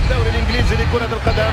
الدوري الانجليزي لكرة القدم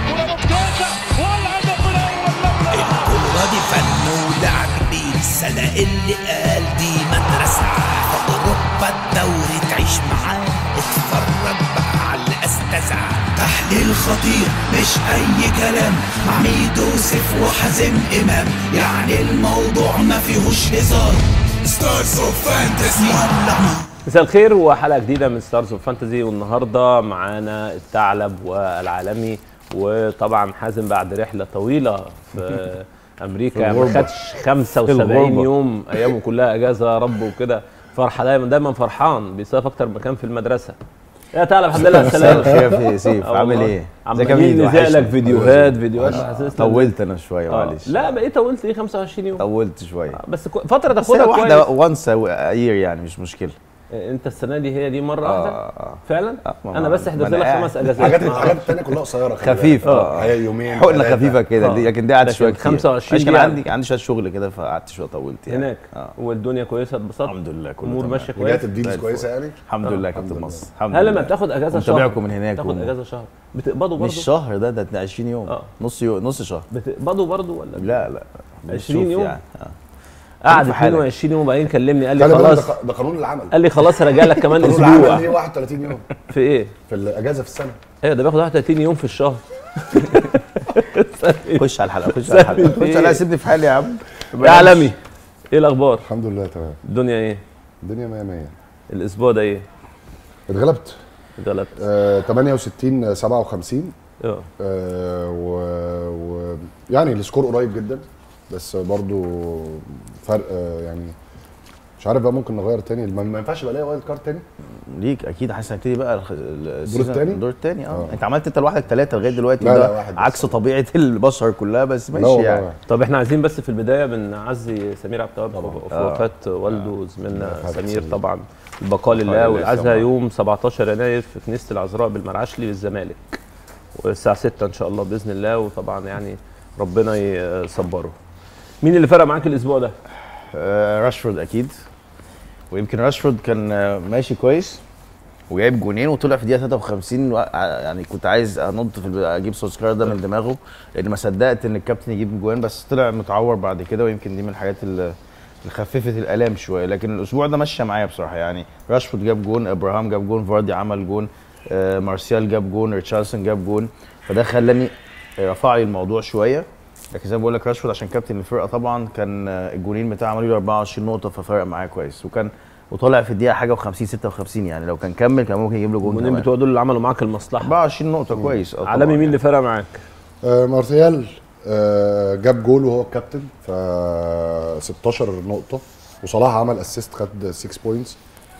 الكورة دي فن ولعب بيه السنة اللي قال دي مدرسة في أوروبا الدوري تعيش معاه اتفرج بقى على الأستاذة تحليل خطير مش أي كلام مع ميدو سيف وحازم إمام يعني الموضوع ما فيهوش هزار ستارز اوف فانتسي ولع مساء الخير وحلقه جديده من ستارز اوف فانتزي والنهارده معانا الثعلب والعالمي وطبعا حازم بعد رحله طويله في امريكا ما الغربة. خدش 75 الغربة. يوم ايامه كلها اجازه يا رب وكده فرحه دايما دايما فرحان بيصيف اكتر مكان في المدرسه يا ثعلب الحمد لله على السلامه خير يا سيف آه عامل والله. ايه؟ عمالين نزق لك فيديوهات فيديوهات آه، حاسسنا طولت انا شويه آه. معلش لا بقيت طولت ايه 25 يوم طولت شويه بس كو- فتره بس تاخدها هي واحده كويس وانس اير يعني مش مشكله انت السنه دي هي دي مره اه واحده اه فعلا آه، ما- انا بس ما حدثت أنا لك قاعد. خمس اجازات الحاجات ما- الحاجات التانية كلها قصيرة خلي خفيف بالك. اه هي يومين حقنه ثلاثة. خفيفه كده آه. دي لكن دي قعدت لكن شويه كتير 25 عشان كان دي عندي عندي شويه شغل كده فقعدت شويه طولت يعني هناك اه والدنيا كويسه اتبسطت الحمد لله كله امور تمام. ماشيه كويس رجعت بديلز زي كويسة يعني الحمد لله كابتن الحمد مصر الحمد هل لله لما بتاخد اجازه شهر متابعكم من هناك تاخد وم- اجازه شهر بتقبضوا برضه مش شهر ده ده 20 يوم آه. نص يو... نص شهر بتقبضوا برضه ولا لا لا 20 بنشوف يوم؟ يعني. آه. قعد في حالك. 22 يوم وبعدين كلمني قال لي خلي بالك خلاص ده ق- ده قانون العمل قال لي خلاص راجع لك كمان قانون العمل ليه اسبوع 31 يوم في ايه؟ في الاجازة في السنة ايوه ده بياخد 31 يوم في الشهر خش على الحلقه خش على الحلقه سهل. خش على سيبني في حالي يا عم يا عالمي ايه الاخبار؟ الحمد لله تمام الدنيا ايه؟ الدنيا 100 100 الاسبوع ده ايه؟ اتغلبت غلط آه 68 57 اه آه و... و يعني السكور قريب جدا بس برضو فرق آه يعني مش عارف بقى ممكن نغير تاني ما ما ينفعش يبقى ليا وايلد كارد تاني ليك اكيد حاسس هنبتدي بقى الخ- ال- السيزون- التاني؟ الدور الثاني اه آه. انت عملت انت لوحدك ثلاثه لغايه دلوقتي لا، وده لا، واحد بس. عكس طبيعه البشر كلها بس لا ماشي والله يعني طب احنا عايزين بس في البدايه بنعزي سمير عبد التواب في آه. وفاه والده زميلنا آه. سمير سمير. طبعا البقاء لله لله والعزاء طبعا. يوم 17 يناير في كنيسه العذراء بالمرعشلي للزمالك والساعه 6 ان شاء الله باذن الله وطبعا يعني ربنا يصبره مين اللي فرق معاك الاسبوع ده؟ آه راشفورد اكيد ويمكن راشفورد كان آه، ماشي كويس وجايب جونين وطلع في دقيقه 53 وع- يعني كنت عايز انط في ال- اجيب سولسكار ده من دماغه لان ما صدقت ان الكابتن يجيب جوان بس طلع متعور بعد كده ويمكن دي من الحاجات اللي اللي خففت الالام شويه لكن الاسبوع ده ماشيه معايا بصراحه يعني راشفورد جاب جون ابراهام جاب جون فاردي عمل جون آه مارسيال جاب جون ريتشاردسون جاب جون فده خلاني رفع لي الموضوع شويه لكن زي ما بقول لك راشفورد عشان كابتن الفرقه طبعا كان آه، الجونين بتاعه عملوا له 24 نقطه ففرق معايا كويس وكان وطالع في الدقيقه حاجه و50 56 يعني لو كان كمل كان ممكن يجيب له جون المنين كمان. بتوع دول اللي عملوا معاك المصلحه 24 نقطه كويس اه عالمي طبعاً مين اللي فرق معاك؟ آه مارتيال آه جاب جول وهو الكابتن ف 16 نقطة وصلاح عمل اسيست خد 6 بوينتس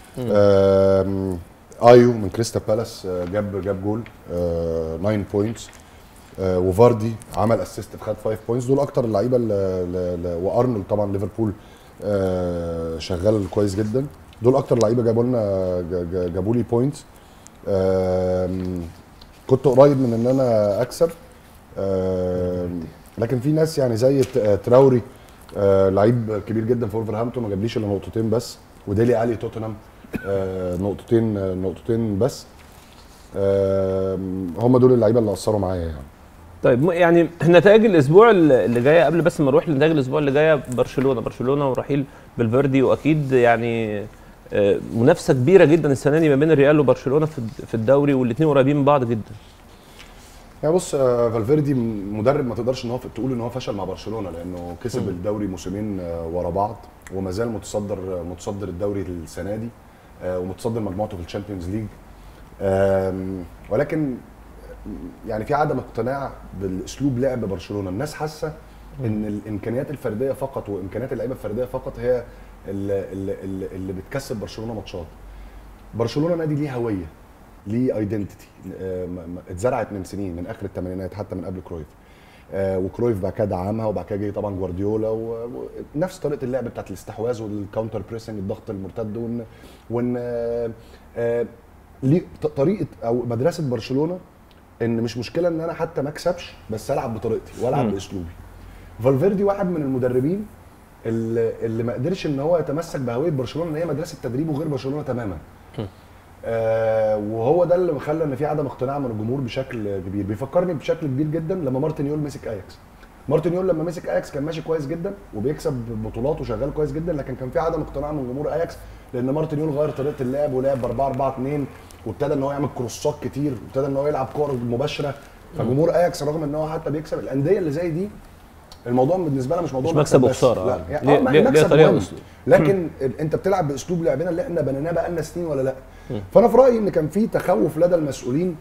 ايو من كريستا بالاس آه، جاب جاب جول آه 9 بوينتس آه وفاردي عمل اسيست خد 5 بوينتس دول اكتر اللعيبه اللي- اللي- وارنولد طبعا ليفربول آه شغال كويس جدا دول اكتر لعيبه جابوا لنا جا- جا- جابوا لي بوينتس كنت قريب من ان انا اكسب آم، لكن في ناس يعني زي ت- آه، تراوري آه، لعيب كبير جدا في ولفرهامبتون ما جابليش الا نقطتين بس وديلي علي توتنهام آه، نقطتين آه، نقطتين بس آم، هم دول اللعيبه اللي اثروا معايا يعني طيب م- يعني نتائج الاسبوع اللي جايه قبل بس ما نروح لنتائج الاسبوع اللي جايه برشلونه برشلونه ورحيل بالفيردي واكيد يعني آه، منافسه كبيره جدا السنه دي ما بين الريال وبرشلونه في الد- في الدوري والاثنين قريبين من بعض جدا يعني بص آه، فالفيردي م- مدرب ما تقدرش ان هو ف- تقول ان هو فشل مع برشلونه لانه كسب الدوري موسمين آه، ورا بعض وما زال متصدر آه، متصدر الدوري السنه دي آه، ومتصدر مجموعته في الشامبيونز ليج آم، ولكن يعني في عدم اقتناع بالاسلوب لعب برشلونه الناس حاسه ان الامكانيات الفرديه فقط وامكانيات اللعيبه الفرديه فقط هي اللي, اللي, اللي بتكسب برشلونه ماتشات برشلونه نادي ليه هويه ليه ايدنتيتي اتزرعت من سنين من اخر الثمانينات حتى من قبل كرويف آه وكرويف بعد كده دعمها وبعد كده جه طبعا جوارديولا و- ونفس طريقه اللعب بتاعت الاستحواذ والكاونتر بريسنج الضغط المرتد وان وان آه آه ليه ط- طريقه او مدرسه برشلونه ان مش مشكله ان انا حتى ما اكسبش بس العب بطريقتي والعب مم. باسلوبي فالفيردي واحد من المدربين اللي, اللي ما قدرش ان هو يتمسك بهويه برشلونه ان هي مدرسه تدريب وغير برشلونه تماما آه وهو ده اللي خلى ان في عدم اقتناع من الجمهور بشكل كبير بيفكرني بشكل كبير جدا لما مارتن يول مسك اياكس مارتن يول لما مسك اياكس كان ماشي كويس جدا وبيكسب بطولات وشغال كويس جدا لكن كان في عدم اقتناع من جمهور اياكس لان مارتن يول غير طريقه اللعب ولعب ب 4 4 2 وابتدى ان هو يعمل كروسات كتير وابتدى ان هو يلعب كور مباشره فجمهور اياكس رغم ان هو حتى بيكسب الانديه اللي زي دي الموضوع بالنسبه لنا مش موضوع مش مكسب بس. وخسارة، لا آه. يعني ليه- آه، ليه- ليه المكسب طريقة مهم. وأسلوب. لكن ال- انت بتلعب باسلوب لعبنا اللي احنا بنيناه بقالنا سنين ولا لا فانا في رايي ان كان في تخوف لدى المسؤولين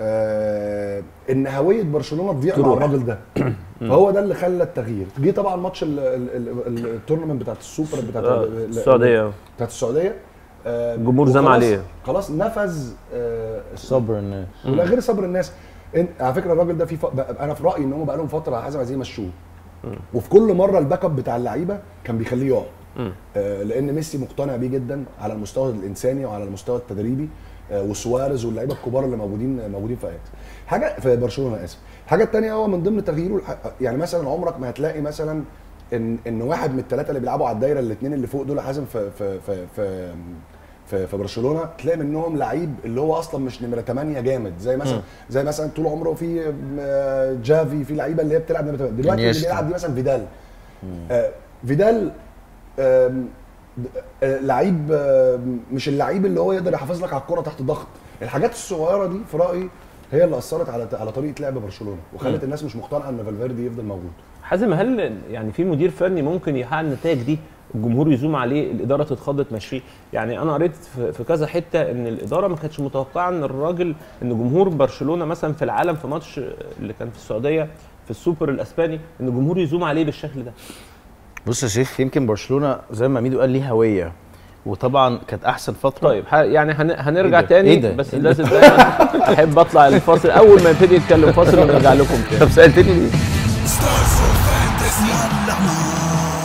آه ان هويه برشلونه تضيع مع تروح. الراجل ده فهو ده اللي خلى التغيير جه طبعا ماتش ال- ال- ال- ال- التورنمنت بتاعت السوبر بتاعت آه، ال- ال- السعوديه بتاعت السعوديه آه، الجمهور زم وخلاص- عليه. خلاص نفذ آه، صبر الناس ولا غير صبر الناس إن- على فكره الراجل ده في ف... بقى- انا في رايي ان هم بقى لهم فتره حازم عايزين يمشوه وفي كل مره الباك اب بتاع اللعيبه كان بيخليه يقع آه لان ميسي مقتنع بيه جدا على المستوى الانساني وعلى المستوى التدريبي آه وسواريز واللعيبه الكبار اللي موجودين موجودين في اياكس حاجه في برشلونه اسف الحاجه الثانيه هو من ضمن تغييره الح... يعني مثلا عمرك ما هتلاقي مثلا ان ان واحد من الثلاثه اللي بيلعبوا على الدايره الاثنين اللي فوق دول حازم في في في, في في, في برشلونه تلاقي منهم لعيب اللي هو اصلا مش نمره 8 جامد زي مثلا زي مثلا طول عمره في آه، جافي في لعيبه اللي هي بتلعب نمره 8 دلوقتي اللي انيستا. بيلعب دي مثلا فيدال آه، فيدال آم، آه، لعيب آم، مش اللعيب اللي هو يقدر يحافظ لك على الكره تحت ضغط الحاجات الصغيره دي في رايي هي اللي اثرت على على طريقه لعب برشلونه وخلت الناس مش مقتنعه ان فالفيردي يفضل موجود حازم هل يعني في مدير فني ممكن يحقق النتائج دي الجمهور يزوم عليه الاداره تتخض تمشيه يعني انا قريت في في كذا حته ان الاداره ما كانتش متوقعه ان الراجل ان جمهور برشلونه مثلا في العالم في ماتش اللي كان في السعوديه في السوبر الاسباني ان الجمهور يزوم عليه بالشكل ده بص يا سيف يمكن برشلونه زي ما ميدو قال ليه هويه وطبعا كانت احسن فتره طيب ح- يعني هن- هنرجع إيه ده؟ تاني إيه ده؟ بس إيه ده؟ لازم دايما احب اطلع الفاصل اول ما يبتدي يتكلم فاصل ونرجع لكم تاني طب سالتني ليه؟ ستارز اوف فانتسي يلا نار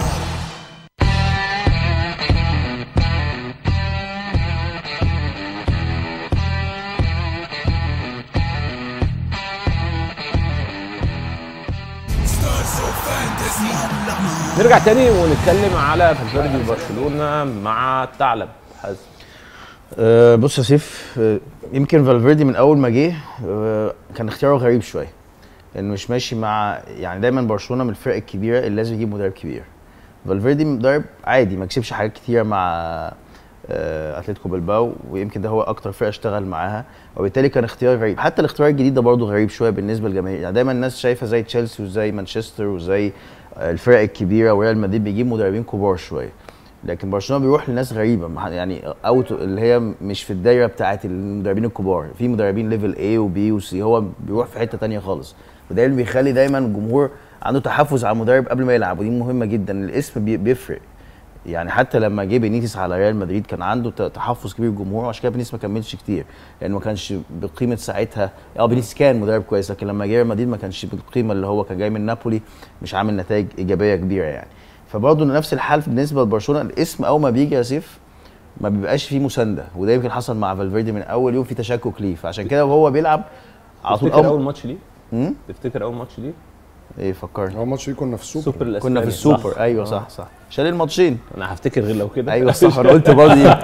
ستارز اوف فانتسي يلا نار نرجع تاني ونتكلم على فالفيردي وبرشلونه مع الثعلب حازم أه بص يا سيف أه يمكن فالفيردي من اول ما جه أه كان اختياره غريب شويه انه مش ماشي مع يعني دايما برشلونه من الفرق الكبيره اللي لازم يجيب مدرب كبير فالفيردي مدرب عادي ما كسبش حاجات كتيره مع آه، اتلتيكو بلباو ويمكن ده هو اكتر فرقه اشتغل معاها وبالتالي كان اختيار غريب حتى الاختيار الجديد ده برضه غريب شويه بالنسبه للجماهير يعني دايما الناس شايفه زي تشيلسي وزي مانشستر وزي آه، الفرق الكبيره وريال مدريد بيجيب مدربين كبار شويه لكن برشلونه بيروح لناس غريبه مع- يعني اوت اللي هي مش في الدايره بتاعه المدربين الكبار في مدربين ليفل A وبي وسي هو بيروح في حته تانية خالص وده اللي بيخلي دايما الجمهور عنده تحفز على المدرب قبل ما يلعب ودي مهمه جدا الاسم بي- بيفرق يعني حتى لما جه بينيتس على ريال مدريد كان عنده ت- تحفظ كبير الجمهور وعشان كده بينيتس ما كملش كتير لانه ما كانش بقيمه ساعتها اه بينيتس كان مدرب كويس لكن لما جه ريال مدريد ما كانش بالقيمه اللي هو كان جاي من نابولي مش عامل نتائج ايجابيه كبيره يعني فبرضه نفس الحال بالنسبه لبرشلونه الاسم اول ما بيجي يا سيف ما بيبقاش فيه مسانده وده يمكن حصل مع فالفيردي من اول يوم في تشكك ليه فعشان كده وهو بيلعب على طول تفتكر اول اول ماتش ليه؟ مم؟ تفتكر اول ماتش ليه؟ ايه فكرني هو ماتش فيه كنا في السوبر السوبر الاسباني كنا في السوبر صح. ايوه صح صح شال الماتشين انا هفتكر غير لو كده ايوه صح انا قلت برضه دي.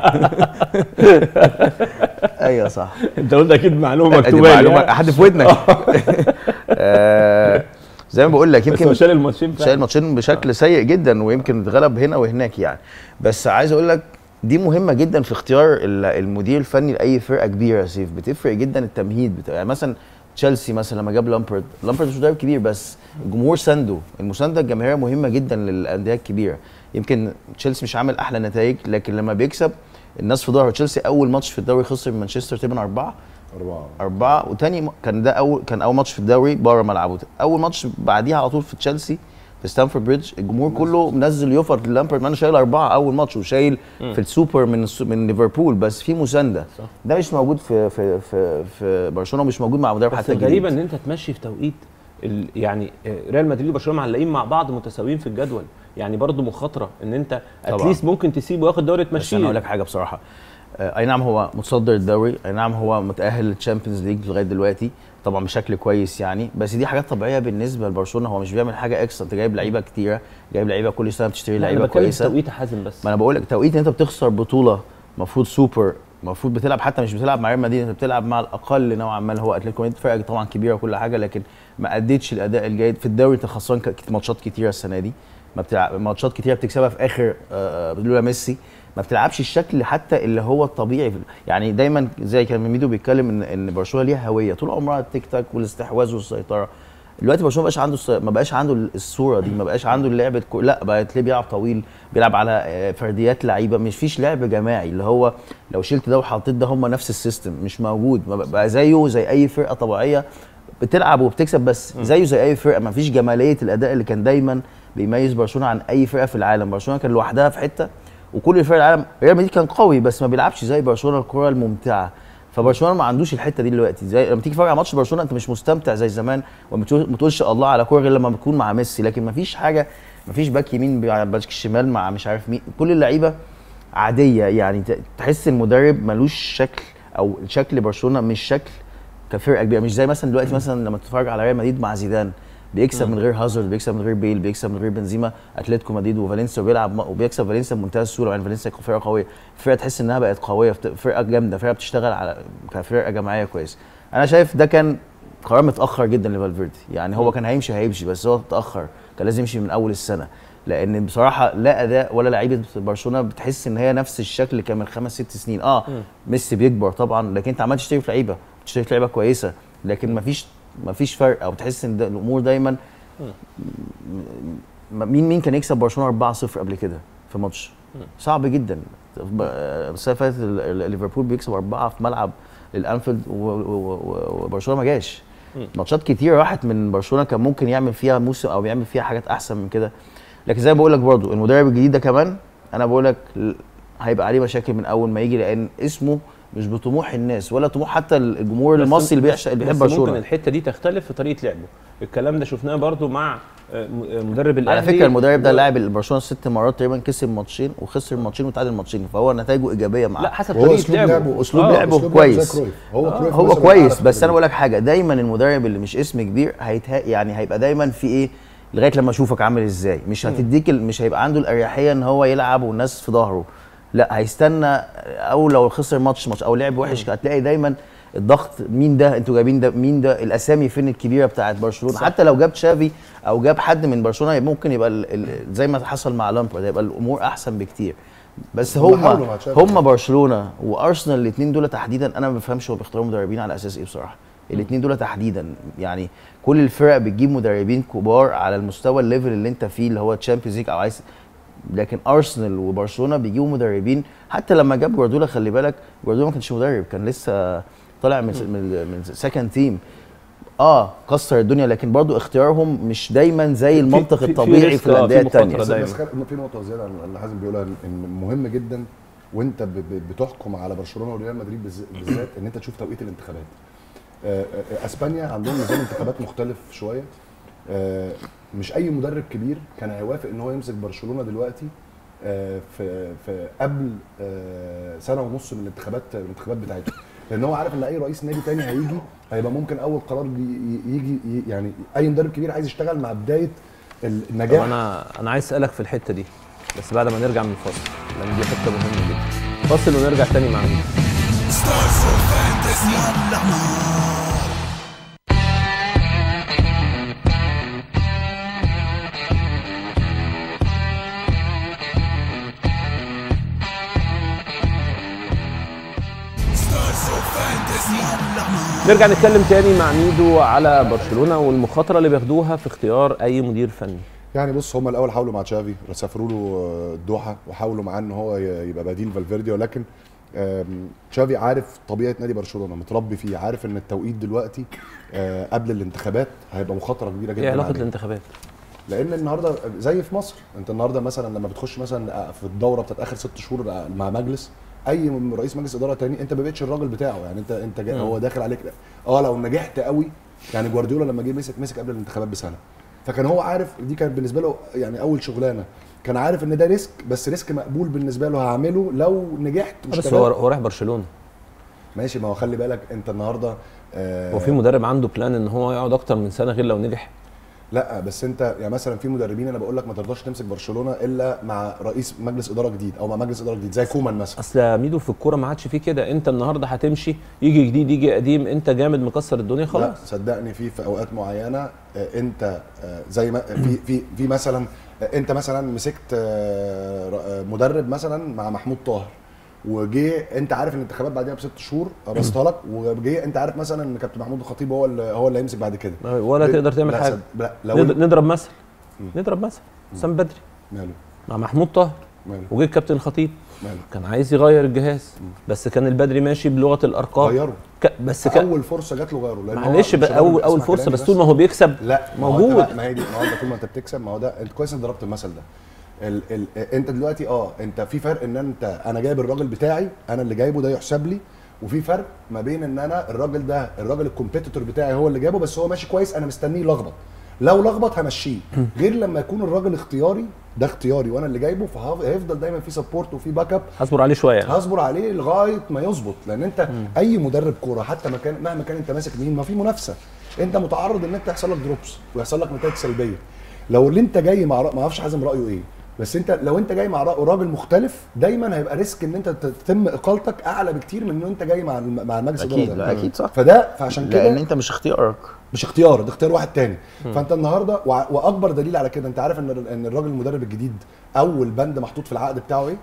ايوه صح انت قلت اكيد معلومه دي مكتوبه لي، معلومه ها؟ حد في ودنك آه، زي ما بقول لك بس هو يمكن شال الماتشين شايل فعلا ماتشين بشكل سيء جدا ويمكن اتغلب هنا وهناك يعني بس عايز اقول لك دي مهمه جدا في اختيار ال- المدير الفني لاي فرقه كبيره يا سيف بتفرق جدا التمهيد بتاع يعني مثلا تشيلسي مثلا لما جاب لامبرد لامبرد مش مدرب كبير بس الجمهور سانده المسانده الجماهيريه مهمه جدا للانديه الكبيره يمكن تشيلسي مش عامل احلى نتائج لكن لما بيكسب الناس في ظهره تشيلسي اول ماتش في الدوري خسر من مانشستر تقريبا اربعه أربعة أربعة وتاني م- كان ده أول كان أول ماتش في الدوري بره ملعبه أول ماتش بعديها على طول في تشيلسي في ستانفورد بريدج الجمهور كله منزل يفر لامبرد مان شايل أربعة أول ماتش وشايل في السوبر من الس- من ليفربول بس في مساندة صح. ده مش موجود في في في, في برشلونة مش موجود مع مدرب بس حتى الغريبه جديد ان انت تمشي في توقيت ال- يعني آه، ريال مدريد وبرشلونه معلقين مع بعض متساويين في الجدول يعني برضو مخاطره ان انت طبعاً. اتليست ممكن تسيبه وياخد دوري بس انا تمشيه اقول لك حاجه بصراحه آه، اي نعم هو متصدر الدوري اي نعم هو متاهل للتشامبيونز ليج لغايه دلوقتي طبعا بشكل كويس يعني بس دي حاجات طبيعيه بالنسبه لبرشلونه هو مش بيعمل حاجه اكسترا انت جايب لعيبه كتيره جايب لعيبه كل سنه بتشتري لا، انا لعيبه بتكلم في كويسه توقيت حازم بس ما انا بقول لك توقيت ان انت بتخسر بطوله المفروض سوبر المفروض بتلعب حتى مش بتلعب مع ريال مدريد انت بتلعب مع الاقل نوعا ما اللي هو اتلتيكو مدريد فرقه طبعا كبيره وكل حاجه لكن ما اديتش الاداء الجيد في الدوري انت خسران ك- ماتشات كتيره السنه دي ما بتلعب ماتشات كتيره بتكسبها في اخر آه، لولا ميسي ما بتلعبش الشكل حتى اللي هو الطبيعي يعني دايما زي كان ميدو بيتكلم ان ان برشلونه ليها هويه طول عمرها التيك تاك والاستحواذ والسيطره دلوقتي برشلونه ما بقاش عنده الس- ما بقاش عنده الصوره دي ما بقاش عنده اللعب الكو... لا بقى تلاقيه بيلعب طويل بيلعب على آه، فرديات لعيبه مش فيش لعب جماعي اللي هو لو شلت ده وحطيت ده هم نفس السيستم مش موجود ما بقى- بقى زيه زي اي فرقه طبيعيه بتلعب وبتكسب بس زيه زي اي فرقه ما فيش جماليه الاداء اللي كان دايما بيميز برشلونه عن اي فرقه في العالم برشلونه كان لوحدها في حته وكل فرق العالم ريال مدريد كان قوي بس ما بيلعبش زي برشلونه الكره الممتعه فبرشلونه ما عندوش الحته دي دلوقتي زي لما تيجي تتفرج على ماتش برشلونه انت مش مستمتع زي زمان وما بتقول- ما تقولش الله على كوره غير لما بتكون مع ميسي لكن ما فيش حاجه ما فيش باك يمين مع باك الشمال مع مش عارف مين كل اللعيبه عاديه يعني ت- تحس المدرب ملوش شكل او شكل برشلونه مش شكل كفرقه كبيره مش زي مثلا دلوقتي مثلا لما تتفرج على ريال مدريد مع زيدان بيكسب من غير هازارد بيكسب من غير بيل بيكسب من غير بنزيما اتلتيكو مدريد وفالنسيا وبيلعب وبيكسب فالنسيا بمنتهى السهوله يعني فالنسيا فرقه قويه فرقه تحس انها بقت قويه فت- فرقه جامده فرقه بتشتغل على كفرقه جماعيه كويس انا شايف ده كان قرار متاخر جدا لفالفيردي يعني هو كان هيمشي هيمشي بس هو اتاخر كان لازم يمشي من اول السنه لان بصراحه لا اداء ولا لعيبه برشلونه بتحس ان هي نفس الشكل اللي كان من خمس ست سنين اه ميسي بيكبر طبعا لكن انت عمال تشتري في لعيبه تشتري في لعيبه كويسه لكن مفيش مفيش فرق او تحس ان ده الامور دايما م- مين مين كان يكسب برشلونه 4-0 قبل كده في ماتش صعب جدا ب- السنه اللي فاتت ال- ال- ليفربول بيكسب اربعه في ملعب للانفيلد و- و- و- وبرشلونه ما جاش ماتشات كتير راحت من برشلونه كان ممكن يعمل فيها موسم او يعمل فيها حاجات احسن من كده لكن زي ما بقول لك برضو المدرب الجديد ده كمان انا بقول لك ل- هيبقى عليه مشاكل من اول ما يجي لان اسمه مش بطموح الناس ولا طموح حتى الجمهور بس- المصري اللي بس- بيعشق اللي بس بيحب ممكن برشلونه الحته دي تختلف في طريقه لعبه الكلام ده شفناه برضو مع آه، م- آه، مدرب الاهلي على فكره المدرب ده و- لاعب برشلونه ست مرات تقريبا كسب ماتشين وخسر ماتشين وتعادل ماتشين فهو نتائجه ايجابيه معاه لا حسب وهو طريقه اسلوب لعبه لعبه أسلوب آه، لعبه أسلوب كويس. زي كرويف. هو آه، كرويف هو مثلاً كويس أعرف بس انا التدريب. بقول لك حاجه دايما المدرب اللي مش اسم كبير هيتها يعني هيبقى دايما في ايه لغايه لما اشوفك عامل ازاي مش هتديك ال- مش هيبقى عنده الاريحيه ان هو يلعب والناس في ظهره لا هيستنى او لو خسر ماتش ماتش او لعب وحش هتلاقي دايما الضغط مين ده انتوا جايبين ده مين ده الاسامي فين الكبيره بتاعت برشلونه صح. حتى لو جاب تشافي او جاب حد من برشلونه يبقى ممكن يبقى ال ال زي ما حصل مع لامبرد يبقى الامور احسن بكتير بس هم هم حاولوا مع تشافي. هم برشلونه وارسنال الاثنين دول تحديدا انا ما بفهمش هو بيختاروا مدربين على اساس ايه بصراحه الاثنين دول تحديدا يعني كل الفرق بتجيب مدربين كبار على المستوى الليفل اللي انت فيه اللي هو تشامبيونز ليج او عايز لكن ارسنال وبرشلونه بيجيبوا مدربين حتى لما جاب جوارديولا خلي بالك جوارديولا ما كانش مدرب كان لسه طالع من من من سكند تيم اه كسر الدنيا لكن برضو اختيارهم مش دايما زي المنطق في- في الطبيعي ريسك، في آه، الانديه في مخاطرة الثانيه بس دايما. بس خل- في نقطه زياده عن اللي حازم بيقولها ان مهم جدا وانت ب- ب- بتحكم على برشلونه وريال مدريد بالز- بالذات ان انت تشوف توقيت الانتخابات آه، آه، اسبانيا عندهم نظام انتخابات مختلف شويه آه، مش اي مدرب كبير كان هيوافق ان هو يمسك برشلونه دلوقتي آه، في في قبل آه، سنه ونص من الانتخابات الانتخابات بتاعته لان هو عارف ان اي رئيس نادي تاني هيجي هيبقى ممكن اول قرار ي- يجي ي- يعني اي مدرب كبير عايز يشتغل مع بدايه طب النجاح انا انا عايز اسالك في الحته دي بس بعد ما نرجع من الفاصل لان دي حته مهمه جدا فاصل ونرجع تاني مع مين نرجع نتكلم تاني مع ميدو على برشلونه والمخاطره اللي بياخدوها في اختيار اي مدير فني يعني بص هم الاول حاولوا مع تشافي سافروا له الدوحه وحاولوا معاه ان هو ي- يبقى بديل فالفيردي ولكن آم، تشافي عارف طبيعه نادي برشلونه متربي فيه عارف ان التوقيت دلوقتي آه، قبل الانتخابات هيبقى مخاطره كبيره جدا ايه علاقه عليه. الانتخابات لان النهارده زي في مصر انت النهارده مثلا لما بتخش مثلا في الدوره بتاعت اخر ست شهور مع مجلس اي رئيس مجلس اداره تاني انت ما بقتش الراجل بتاعه يعني انت انت جا- مم. هو داخل عليك اه لو نجحت قوي يعني جوارديولا لما جه مسك مسك قبل الانتخابات بسنه فكان هو عارف دي كانت بالنسبه له يعني اول شغلانه كان عارف ان ده ريسك بس ريسك مقبول بالنسبه له هعمله لو نجحت بس واشتغلت. هو هو رايح برشلونه ماشي ما هو خلي بالك انت النهارده آه هو في مدرب عنده بلان ان هو يقعد اكتر من سنه غير لو نجح لا بس انت يعني مثلا في مدربين انا بقول لك ما ترضاش تمسك برشلونه الا مع رئيس مجلس اداره جديد او مع مجلس اداره جديد زي كومان مثلا اصل يا ميدو في الكوره ما عادش فيه كده انت النهارده هتمشي يجي جديد يجي قديم انت جامد مكسر الدنيا لا خلاص صدقني في في اوقات معينه آه، انت آه، زي ما في في في مثلا آه، انت مثلا مسكت آه، ر- آه، مدرب مثلا مع محمود طاهر وجه انت عارف ان الانتخابات بعديها بست شهور قرصتها لك وجه انت عارف مثلا ان كابتن محمود الخطيب هو اللي هو اللي هيمسك بعد كده ولا تقدر تعمل لا، حاجه صد- لا لو نض- نضرب مثل نضرب مثل حسام بدري ماله مع محمود طاهر ماله وجه الكابتن الخطيب ماله كان عايز يغير الجهاز بس كان البدري ماشي بلغه الارقام غيره ك... بس كان اول فرصه جات له غيره لأن هو معلش مش بقى هنقول اول اول اسمع فرصه كلامي بس طول ما هو بيكسب لا ما هو انت موجود بقى- ما هي دي ما هو انت طول ما انت بتكسب ما هو ده انت كويس انك ضربت المثل ده ال ال انت دلوقتي اه انت في فرق ان انت انا جايب الراجل بتاعي انا اللي جايبه ده يحسب لي وفي فرق ما بين ان انا الراجل ده الراجل الكومبيتيتور بتاعي هو اللي جابه بس هو ماشي كويس انا مستنيه يلخبط لو لخبط همشيه غير لما يكون الراجل اختياري ده اختياري وانا اللي جايبه فهيفضل دايما في سبورت وفي باك اب هصبر عليه شويه يعني. هصبر عليه لغايه ما يظبط لان انت اي مدرب كوره حتى مكان مهما كان انت ماسك مين ما في منافسه انت متعرض ان انت يحصل لك دروبس ويحصل لك نتائج سلبيه لو اللي انت جاي مع رأ- ما اعرفش حازم رايه ايه بس انت لو انت جاي مع رأ- راجل مختلف دايما هيبقى ريسك ان انت تتم اقالتك اعلى بكتير من ان انت جاي مع الم- مع المجلس اكيد الإداري لا ده. اكيد صح فده فعشان كده لان انت مش اختيارك مش اختيار ده اختيار واحد تاني فانت النهارده وع- واكبر دليل على كده انت عارف ان ال- ان الراجل المدرب الجديد اول بند محطوط في العقد بتاعه ايه؟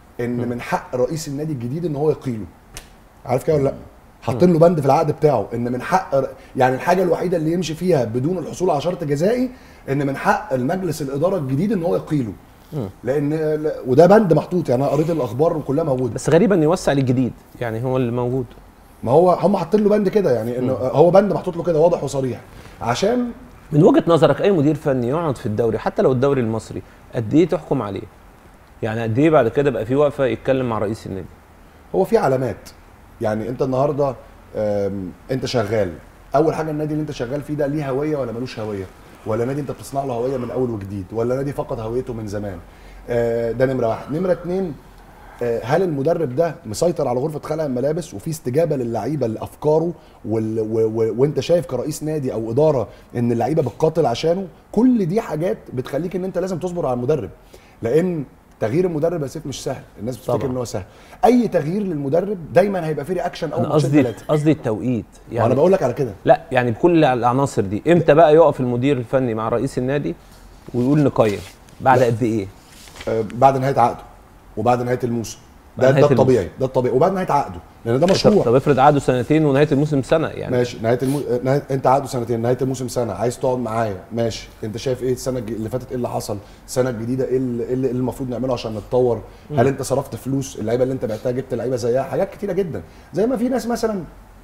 ان من حق رئيس النادي الجديد ان هو يقيله عارف كده ولا لا؟ حاطين له بند في العقد بتاعه ان من حق ر- يعني الحاجه الوحيده اللي يمشي فيها بدون الحصول على شرط جزائي ان من حق المجلس الاداره الجديد ان هو يقيله لان ل- وده بند محطوط يعني انا قريت الاخبار كلها موجوده بس غريبا ان يوسع للجديد يعني هو اللي موجود ما هو هم حاطين له بند كده يعني انه هو بند محطوط له كده واضح وصريح عشان من وجهه نظرك اي مدير فني يقعد في الدوري حتى لو الدوري المصري قد ايه تحكم عليه يعني قد ايه بعد كده بقى في وقفه يتكلم مع رئيس النادي هو في علامات يعني انت النهارده آم، انت شغال اول حاجه النادي اللي انت شغال فيه ده ليه هويه ولا ملوش هويه ولا نادي انت بتصنع له هويه من اول وجديد ولا نادي فقد هويته من زمان آه، ده نمره واحد نمره اتنين آه، هل المدرب ده مسيطر على غرفه خلع الملابس وفي استجابه للعيبه لافكاره وال... و... و... وانت شايف كرئيس نادي او اداره ان اللعيبه بتقاتل عشانه كل دي حاجات بتخليك ان انت لازم تصبر على المدرب لان تغيير المدرب يا سيف مش سهل الناس بتفتكر طبعا. ان هو سهل اي تغيير للمدرب دايما هيبقى فيه رياكشن اول انا ماتشين قصدي ثلاثه قصدي التوقيت يعني يعني انا بقول لك على كده لا يعني بكل العناصر دي امتى بقى يقف المدير الفني مع رئيس النادي ويقول نقيم بعد لا. قد ايه آه، بعد نهايه عقده وبعد نهايه الموسم ده بعد ده نهاية الطبيعي ده الطبيعي وبعد نهايه عقده لان ده طب, مشروع طب افرض قعدوا سنتين ونهايه الموسم سنه يعني ماشي نهايه المو... نهاية... انت عقده سنتين نهايه الموسم سنه عايز تقعد معايا ماشي انت شايف ايه السنه الج- اللي فاتت ايه اللي حصل السنه الجديده ايه اللي, إيه اللي إيه اللي المفروض نعمله عشان نتطور هل انت صرفت فلوس اللعيبه اللي انت بعتها جبت لعيبه زيها حاجات كتيره جدا زي ما في ناس مثلا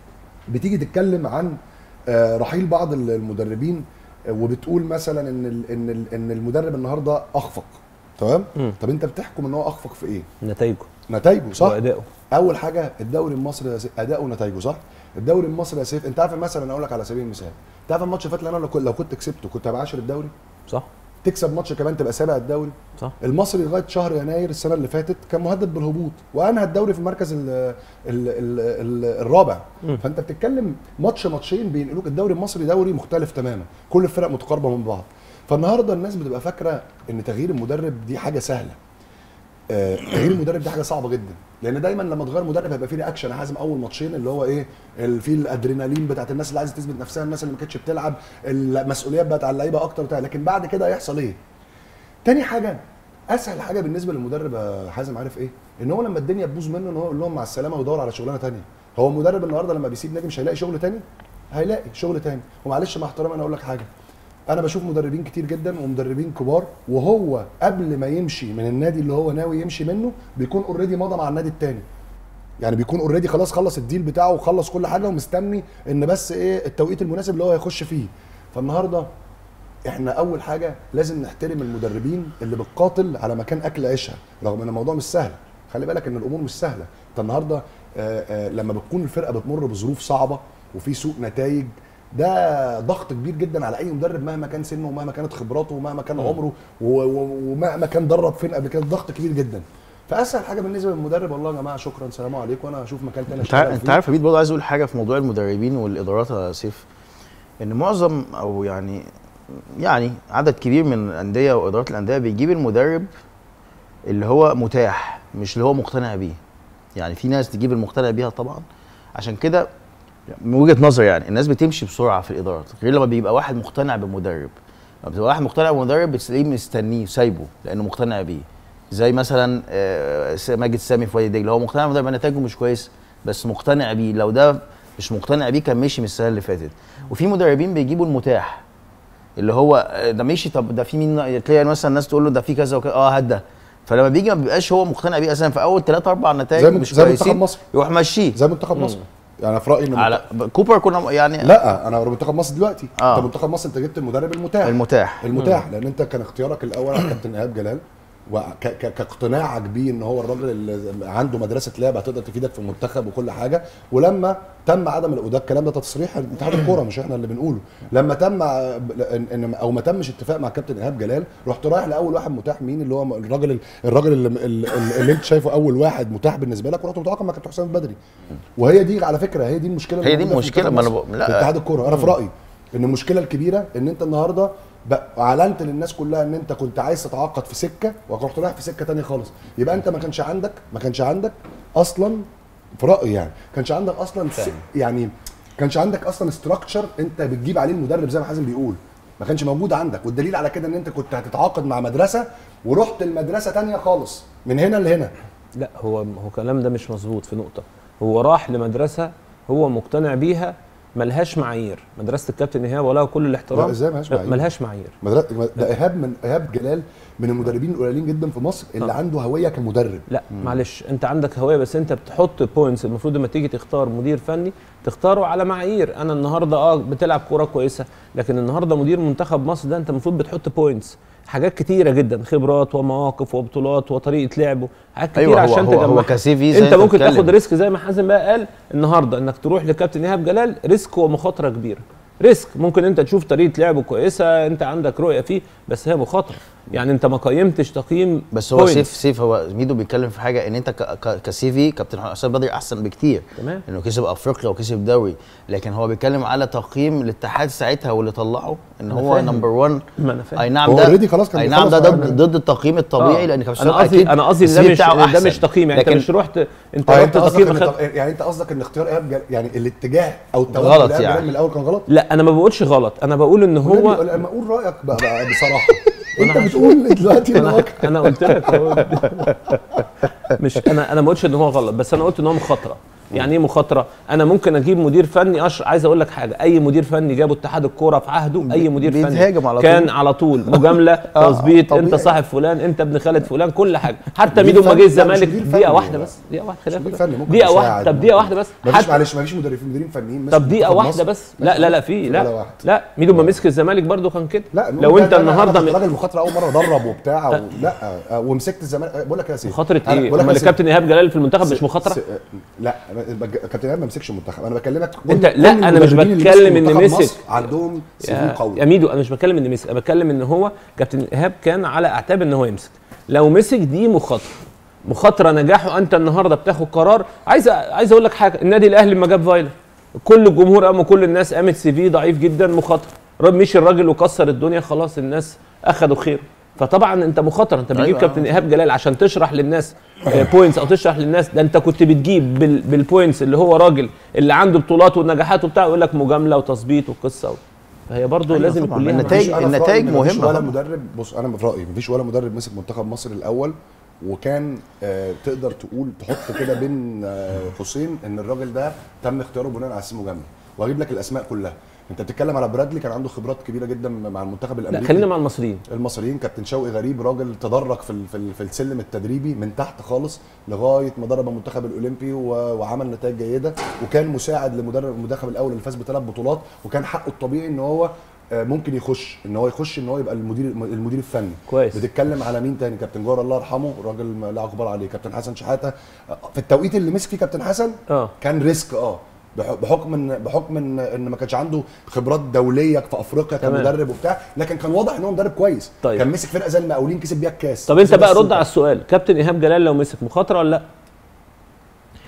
بتيجي تتكلم عن آه، رحيل بعض ال- المدربين آه، وبتقول مثلا ان ال... ان ال... ان المدرب النهارده اخفق تمام مم. طب انت بتحكم ان هو اخفق في ايه نتائجه نتائجه صح وادائه اول حاجه الدوري المصري يا سيف اداؤه ونتائجه صح الدوري المصري يا سيف انت عارف مثلا اقول لك على سبيل المثال انت عارف الماتش اللي فات اللي انا لو كنت- لو كنت كسبته كنت هبقى عاشر الدوري صح تكسب ماتش كمان تبقى سابع الدوري صح المصري لغايه شهر يناير السنه اللي فاتت كان مهدد بالهبوط وانهى الدوري في المركز ال ال ال ال الرابع مم. فانت بتتكلم ماتش ماتشين بينقلوك الدوري المصري دوري مختلف تماما كل الفرق متقاربه من بعض فالنهارده الناس بتبقى فاكره ان تغيير المدرب دي حاجه سهله آه، تغيير المدرب دي حاجه صعبه جدا لان دايما لما تغير مدرب هيبقى فيه رياكشن يا حازم اول ماتشين اللي هو ايه ال- في الادرينالين بتاعت الناس اللي عايزه تثبت نفسها الناس اللي ما كانتش بتلعب المسؤوليات بقت على اللعيبه اكتر بتاع لكن بعد كده هيحصل ايه تاني حاجه اسهل حاجه بالنسبه للمدرب يا حازم عارف ايه ان هو لما الدنيا تبوظ منه ان هو يقول لهم مع السلامه ويدور على شغلانه تانية هو المدرب النهارده لما بيسيب نادي مش هيلاقي شغل تاني هيلاقي شغل تاني ومعلش مع احترامي انا اقول لك حاجه انا بشوف مدربين كتير جدا ومدربين كبار وهو قبل ما يمشي من النادي اللي هو ناوي يمشي منه بيكون اوريدي مضى مع النادي التاني يعني بيكون اوريدي خلاص خلص الديل بتاعه وخلص كل حاجه ومستني ان بس ايه التوقيت المناسب اللي هو هيخش فيه فالنهارده احنا اول حاجه لازم نحترم المدربين اللي بتقاتل على مكان اكل عيشها رغم ان الموضوع مش سهل خلي بالك ان الامور مش سهله انت النهارده آه، آه، لما بتكون الفرقه بتمر بظروف صعبه وفي سوء نتائج ده ضغط كبير جدا على اي مدرب مهما كان سنه ومهما كانت خبراته ومهما كان عمره و- و- ومهما كان درب فين قبل كده ضغط كبير جدا فاسهل حاجه بالنسبه للمدرب والله يا جماعه شكرا سلام عليكم وانا هشوف مكان تاني انت عارف اشتغل انت فيه. عارف يا بيت برضه عايز اقول حاجه في موضوع المدربين والادارات يا سيف ان معظم او يعني يعني عدد كبير من الانديه وادارات الانديه بيجيب المدرب اللي هو متاح مش اللي هو مقتنع بيه يعني في ناس تجيب المقتنع بيها طبعا عشان كده من وجهه نظري يعني الناس بتمشي بسرعه في الادارات غير لما بيبقى واحد مقتنع بمدرب لما بتبقى واحد مقتنع بمدرب بتلاقيه مستنيه سايبه لانه مقتنع بيه زي مثلا آه، س- ماجد سامي في وادي دجله هو مقتنع بمدرب نتائجه مش كويس بس مقتنع بيه لو ده مش مقتنع بيه كان مشي من السنه اللي فاتت وفي مدربين بيجيبوا المتاح اللي هو آه، ده مشي طب ده في مين تلاقي مثلا الناس تقول له ده في كذا وكذا اه هات ده فلما بيجي ما بيبقاش هو مقتنع بيه اساسا في اول ثلاث اربع نتائج زي من- مش زي منتخب كويسين مصر. يروح مشيه زي منتخب مصر يعني في رايي ان على كوبر كنا يعني لا انا منتخب مصر دلوقتي آه. انت منتخب مصر انت جبت المدرب المتاح المتاح المتاح لان انت كان اختيارك الاول على كابتن ايهاب جلال وكاقتناعك بيه ان هو الراجل اللي عنده مدرسه لعب هتقدر تفيدك في المنتخب وكل حاجه ولما تم عدم وده الكلام ده تصريح اتحاد الكوره مش احنا اللي بنقوله لما تم ع- ان إن- او ما تمش اتفاق مع كابتن ايهاب جلال رحت رايح لاول واحد متاح مين اللي هو الراجل الراجل اللي, اللي, اللي انت شايفه اول واحد متاح بالنسبه لك ورحت متعاقد مع كابتن حسام البدري وهي دي على فكره هي دي المشكله اللي هي دي موجودة في المشكلة، منتخب ما أنا مصر. بق- لا. في اتحاد الكوره انا في رايي ان المشكله الكبيره ان انت النهارده بقى اعلنت للناس كلها ان انت كنت عايز تتعاقد في سكه ورحت رايح في سكه تانية خالص يبقى انت ما كانش عندك ما كانش عندك اصلا في رايي يعني كانش عندك اصلا س... يعني كانش عندك اصلا استراكشر انت بتجيب عليه المدرب زي ما حازم بيقول ما كانش موجود عندك والدليل على كده ان انت كنت هتتعاقد مع مدرسه ورحت المدرسه تانية خالص من هنا لهنا لا هو هو الكلام ده مش مظبوط في نقطه هو راح لمدرسه هو مقتنع بيها ملهاش معايير مدرسه الكابتن ايهاب ولا كل الاحترام لا، إزاي ملهاش معايير؟ ملهاش معايير مدرسة ده ايهاب من ايهاب جلال من المدربين القليلين جدا في مصر اللي آه. عنده هويه كمدرب لا معلش انت عندك هويه بس انت بتحط بوينتس المفروض لما تيجي تختار مدير فني تختاره على معايير انا النهارده اه بتلعب كوره كويسه لكن النهارده مدير منتخب مصر ده انت المفروض بتحط بوينتس حاجات كتيره جدا خبرات ومواقف وبطولات وطريقه لعبه حاجات كتير أيوة، هو- عشان هو- هو تجمعها كسيفي زي انت انت ممكن بتتكلم. تاخد ريسك زي ما حازم بقى قال النهارده انك تروح لكابتن ايهاب جلال ريسك ومخاطره كبيره ريسك ممكن انت تشوف طريقه لعبه كويسه انت عندك رؤيه فيه بس هي مخاطره يعني انت ما قيمتش تقييم بس هو points. سيف سيف هو ميدو بيتكلم في حاجه ان انت ك- ك- كسيفي كابتن حسام بدري احسن بكتير تمام. انه كسب افريقيا وكسب دوري لكن هو بيتكلم على تقييم الاتحاد ساعتها واللي طلعه ان أنا هو فاهم. نمبر 1 ما انا فاهم اي نعم هو ده already خلاص كان اي نعم ده بيخلص ضد معانا. ضد التقييم الطبيعي آه. لان كابتن انا حسام قصدي أكيد انا قصدي ده السي في مش بتاعه ده أحسن. مش تقييم يعني انت لكن مش رحت انت اه رحت انت قصدك تقييم ان خد... يعني انت قصدك ان اختيار ايهاب جلال يعني الاتجاه او التوجه غلط لإيهاب يعني. جلال من الاول كان غلط لا انا ما بقولش غلط انا بقول ان هو هو لما اقول رايك بقى, بقى بصراحه انت بتقول دلوقتي ان هو انا انا قلت لك هو مش انا انا ما قلتش ان هو غلط بس انا قلت ان هو مخاطره يعني ايه مخاطره انا ممكن اجيب مدير فني أش... عايز اقول لك حاجه اي مدير فني جابه اتحاد الكوره في عهده اي مدير فني بيتهاجم على كان طول. على طول مجامله آه، تظبيط انت طبيعي. صاحب فلان انت ابن خالد فلان كل حاجه حتى مدير ميدو لما فني- جه لا، مش الزمالك مدير دقيقه فني واحده هو. بس دقيقه واحده مش خلينا مدير فني ممكن دقيقه مساعد، واحده طب دقيقه واحده بس مفيش حتى معلش مفيش مدربين مديرين فنيين طب دقيقه منتخب واحده مصر. بس لا لا لا في ولا لا واحد. لا ميدو ما مسك الزمالك برضو كان كده لا لو ده- انت ده- أنا النهارده كنت من- راجل مخاطره اول مره ادرب وبتاع و... لا آه، ومسكت الزمالك بقول لك يا سيدي مخاطره أنا ايه؟ بقول لك امال يا سيدي، الكابتن ايهاب جلال في المنتخب مش س- مخاطره؟ س- لا أنا- كابتن ايهاب ما مسكش المنتخب انا بكلمك كل- انت- كل لا، أنا مش المدربين اللي بتكلم مسكوا إن منتخب مسك. مصر عندهم سي في يا, قوي يا ميدو انا مش بتكلم ان مسك انا بتكلم ان هو كابتن ايهاب كان على اعتاب ان هو يمسك لو مسك دي مخاطره مخاطره نجاحه انت النهارده بتاخد قرار عايز عايز اقول لك حاجه النادي الاهلي لما جاب فايلر كل الجمهور قام وكل الناس قامت سي في ضعيف جدا مخاطره رب مشي الراجل وكسر الدنيا خلاص الناس اخذوا خير فطبعا انت مخاطره انت بتجيب أيوة. كابتن ايهاب جلال عشان تشرح للناس بوينتس او تشرح للناس ده انت كنت بتجيب بال- بالبوينتس اللي هو راجل اللي عنده بطولات والنجاحات وبتاع يقول لك مجامله وتظبيط وقصه و... فهي برضه أيوة لازم طبعاً. يكون ليها النتائج- معنى. مفيش- أنا في النتائج رأيي إن مفيش مهمة ولا طبعاً. مدرب بص انا في رايي مفيش ولا مدرب مسك منتخب مصر الاول وكان آه تقدر تقول تحط كده بين آه قوسين ان الراجل ده تم اختياره بناء على اسم مجمل وهجيب لك الاسماء كلها انت بتتكلم على برادلي كان عنده خبرات كبيره جدا مع المنتخب لا الامريكي خلينا مع المصريين المصريين كابتن شوقي غريب راجل تدرج في ال- في ال- في السلم التدريبي من تحت خالص لغايه ما درب المنتخب الاولمبي و- وعمل نتائج جيده وكان مساعد لمدرب المنتخب الاول اللي فاز بثلاث بطولات وكان حقه الطبيعي ان هو آه، ممكن يخش ان هو يخش ان هو يبقى المدير المدير الفني كويس. بتتكلم على مين تاني كابتن جوهر الله يرحمه راجل ما لا غبار عليه كابتن حسن شحاته آه، في التوقيت اللي مسك فيه كابتن حسن اه كان ريسك اه بح- بحكم ان بحكم ان ان ما كانش عنده خبرات دوليه في افريقيا تمام. كمدرب وبتاع لكن كان واضح ان هو مدرب كويس طيب. كان مسك فرقه زي المقاولين كسب بيها الكاس طب انت كسب بقى بيها رد على السوبر. السؤال كابتن ايهاب جلال لو مسك مخاطره ولا لا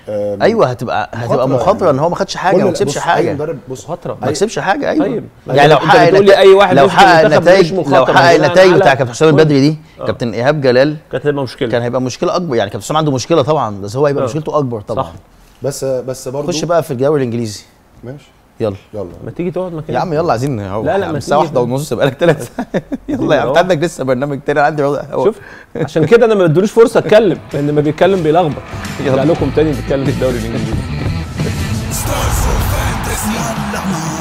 آم، ايوه هتبقى هتبقى مخاطرة مخاطره يعني. ان هو ما خدش حاجه كل- ما كسبش بص، أي حاجه مدرب بص مخاطرة. ما كسبش حاجه ايوه طيب. يعني لو أنت حقق بتقول لي نتا- أي واحد لو يمسك حقق المنتخب نتائج ملوش لو مخاطرة حقق بناء النتائج على- بتاع كابتن حسام البدري دي كابتن ايهاب جلال كانت هتبقى مشكله كان هيبقى مشكله اكبر يعني كابتن حسام عنده مشكله طبعا بس هو هيبقى آه. مشكلته اكبر طبعا صح. بس بس برضه خش بقى في الدوري الانجليزي ماشي يلا يلا ما تيجي تقعد مكانك يا عم يلا عايزين اهو لا، لا، ما الساعه تيجي واحدة ونص بقالك ثلاث يلا يا عم انت روح. عندك لسه برنامج تاني أنا عندي هو شوف عشان كده انا ما بدلوش فرصه اتكلم لان ما بيتكلم بيلخبط يرجع لكم تاني نتكلم في الدوري الانجليزي ستارز اوف فانتسي يلا نار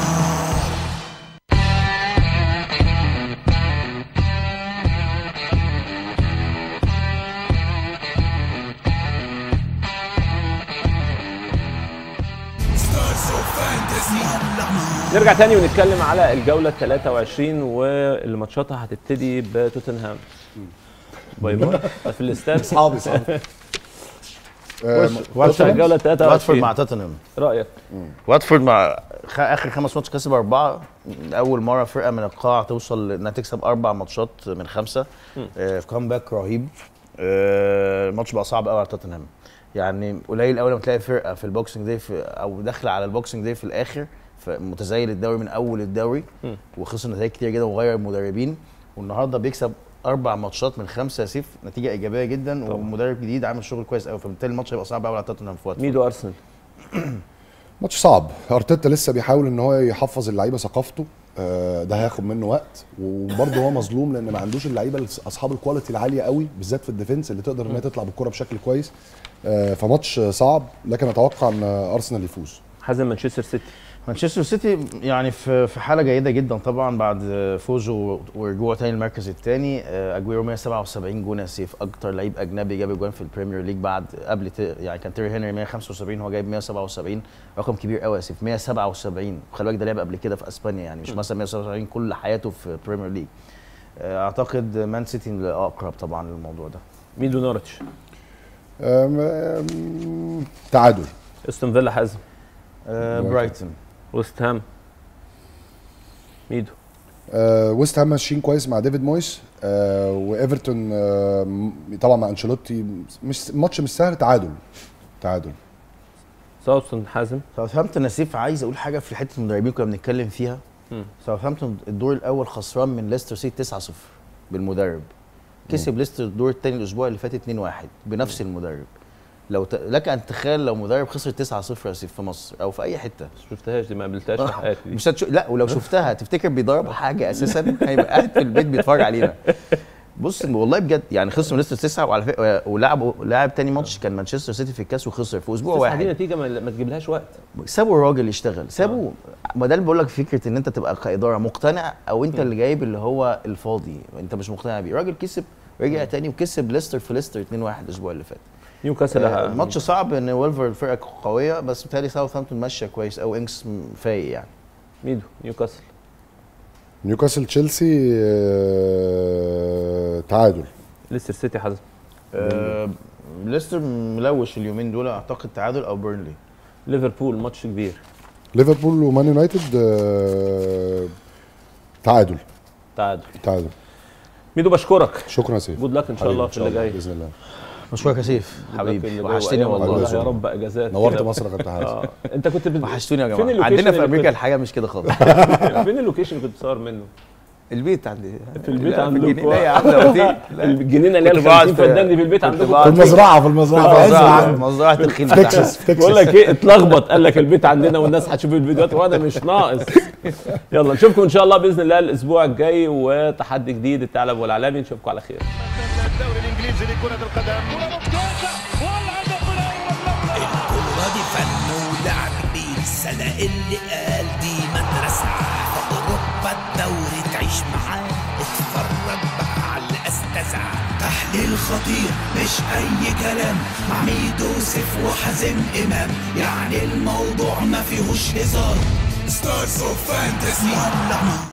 ستارز اوف فانتسي يلا نار نرجع تاني ونتكلم على الجوله ال 23 واللي ماتشاتها هتبتدي بتوتنهام باي باي في الاستاد اصحابي اصحابي آه، ماتش الجوله ال واتفورد 23 مع توتنهام رايك واتفورد مع خ... اخر خمس ماتش كسب اربعه اول مره فرقه من القاع توصل انها تكسب اربع ماتشات من خمسه آه في كامباك رهيب آه الماتش بقى صعب قوي على توتنهام يعني قليل قوي لما تلاقي فرقه في البوكسنج داي في او داخله على البوكسنج داي في الاخر متزايد الدوري من اول الدوري وخسر نتائج كتير جدا وغير مدربين والنهارده بيكسب اربع ماتشات من خمسه يا سيف نتيجه ايجابيه جدا ومدرب جديد عامل شغل كويس قوي فبالتالي الماتش هيبقى صعب قوي على توتنهام في وقت ميدو ارسنال ماتش صعب ارتيتا لسه بيحاول ان هو يحفظ اللعيبه ثقافته آه، ده هياخد منه وقت وبرضه هو مظلوم لان ما عندوش اللعيبه الس- اصحاب الكواليتي العاليه قوي بالذات في الديفنس اللي تقدر ان هي تطلع بالكره بشكل كويس آه، فماتش صعب لكن اتوقع ان ارسنال يفوز حازم مانشستر سيتي مانشستر سيتي يعني في في حاله جيده جدا طبعا بعد فوزه ورجوعه تاني المركز الثاني اجويرو 177 جون يا سيف اكتر لعيب اجنبي جاب جوان في البريمير ليج بعد قبل ت- يعني كان تيري هنري 175 هو جايب 177 رقم كبير قوي يا سيف 177 خلي بالك ده لعب قبل كده في اسبانيا يعني مش مثلا 177 كل حياته في البريمير ليج آه، اعتقد مان سيتي الاقرب طبعا للموضوع ده ميدو نورتش آم، آم، تعادل استون فيلا حازم آه، برايتون ويست هام ميدو آه، ويست هام ماشيين كويس مع ديفيد مويس آه، وايفرتون آه، م- طبعا مع انشيلوتي مش ماتش مش سهل تعادل تعادل ساوثون حازم ساوثهامبتون يا سيف عايز اقول حاجه في حته المدربين كنا بنتكلم فيها مم. ساوثهامبتون الدور الاول خسران من ليستر سيتي 9-0 بالمدرب كسب ليستر الدور الثاني الاسبوع اللي فات 2-1 بنفس المدرب لو ت... لك ان تتخيل لو مدرب خسر 9-0 يا سيف في مصر او في اي حته شفتهاش دي ما قابلتهاش في حياتي دي مش هتشو... لا ولو شفتها تفتكر بيدرب حاجه اساسا هيبقى قاعد في البيت بيتفرج علينا بص والله بجد يعني خسر من ليستر 9 وعلى فكره ولعبوا لاعب تاني ماتش كان مانشستر سيتي في الكاس وخسر في اسبوع تسعة دي واحد نتيجه ما, ما تجيبلهاش وقت سابوا الراجل يشتغل سابوا ما ده اللي بقول لك فكره ان انت تبقى كاداره مقتنع او انت اللي جايب اللي هو الفاضي انت مش مقتنع بيه الراجل كسب رجع تاني وكسب ليستر في ليستر 2-1 الاسبوع اللي فات نيوكاسل آه، ه- ماتش صعب ان ويلفر فرقه قويه بس بتهيألي ساوثهامبتون ماشيه كويس او انكس م- فايق يعني ميدو نيوكاسل نيوكاسل تشيلسي آه، تعادل ليستر سيتي حازم آه ليستر ملوش اليومين دول اعتقد تعادل او بيرنلي ليفربول ماتش كبير ليفربول ومان يونايتد آه، تعادل تعادل تعادل ميدو بشكرك شكرا يا سيف جود لك ان شاء الله في اللي جاي باذن الله بشكرك يا سيف good luck في اللي حبيبي جاي وحشتني وأيام والله يا رب اجازات نورت كده. مصر يا كابتن حازم اه انت كنت بت... وحشتوني يا فين جماعه اللوكيشن عندنا في اللي امريكا كنت- الحاجه مش كده خالص فين اللوكيشن اللي كنت بتصور منه؟ البيت عندي في البيت لا، عندكم. الجنينة. لا يا عم ده اوتيل لا. الجنينه اللي هي كنت ال بقعد 50 في- فدان دي في البيت كنت عندكم بقعد في المزرعه في المزرعه في عز مزرعه العالم. مزرعه الخيل في تكساس في بقول تكساس لك ايه اتلخبط قال لك البيت عندنا والناس هتشوف الفيديوهات وانا مش ناقص يلا نشوفكم ان شاء الله باذن الله الاسبوع الجاي وتحدي جديد الثعلب والعلامي نشوفكم على خير الدوري الانجليزي لكرة القدم الكورة دي فن ولعب بيرسل اللي قال دي مدرسة في أوروبا الدوري تعيش معاه اتفرج بقى على الأستاذة تحليل خطير مش أي كلام مع ميدو سيف وحازم إمام يعني الموضوع ما فيهوش هزار ستارز اوف فانتسي يلا